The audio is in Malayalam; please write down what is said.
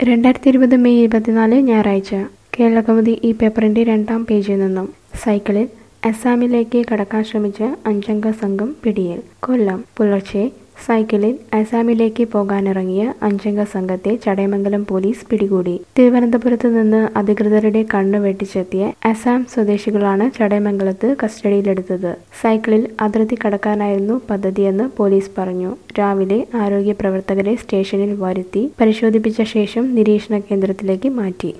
രണ്ടായിരത്തി ഇരുപത് മെയ് ഇരുപത്തിനാല് ഞായറാഴ്ച കേരളകൗമുദി ഈ പേപ്പറിന്റെ രണ്ടാം പേജിൽ നിന്നും സൈക്കിളിൽ അസാമിലേക്ക് കടക്കാൻ ശ്രമിച്ച അഞ്ചംഗ സംഘം പിടിയിൽ കൊല്ലം പുലർച്ചെ സൈക്കിളിൽ അസാമിലേക്ക് പോകാനിറങ്ങിയ അഞ്ചംഗ സംഘത്തെ ചടയമംഗലം പോലീസ് പിടികൂടി തിരുവനന്തപുരത്ത് നിന്ന് അധികൃതരുടെ കണ്ണു വെട്ടിച്ചെത്തിയ അസാം സ്വദേശികളാണ് ചടയമംഗലത്ത് കസ്റ്റഡിയിലെടുത്തത് സൈക്കിളിൽ അതിർത്തി കടക്കാനായിരുന്നു പദ്ധതിയെന്ന് പോലീസ് പറഞ്ഞു രാവിലെ ആരോഗ്യ പ്രവർത്തകരെ സ്റ്റേഷനിൽ വരുത്തി പരിശോധിപ്പിച്ച ശേഷം നിരീക്ഷണ കേന്ദ്രത്തിലേക്ക് മാറ്റി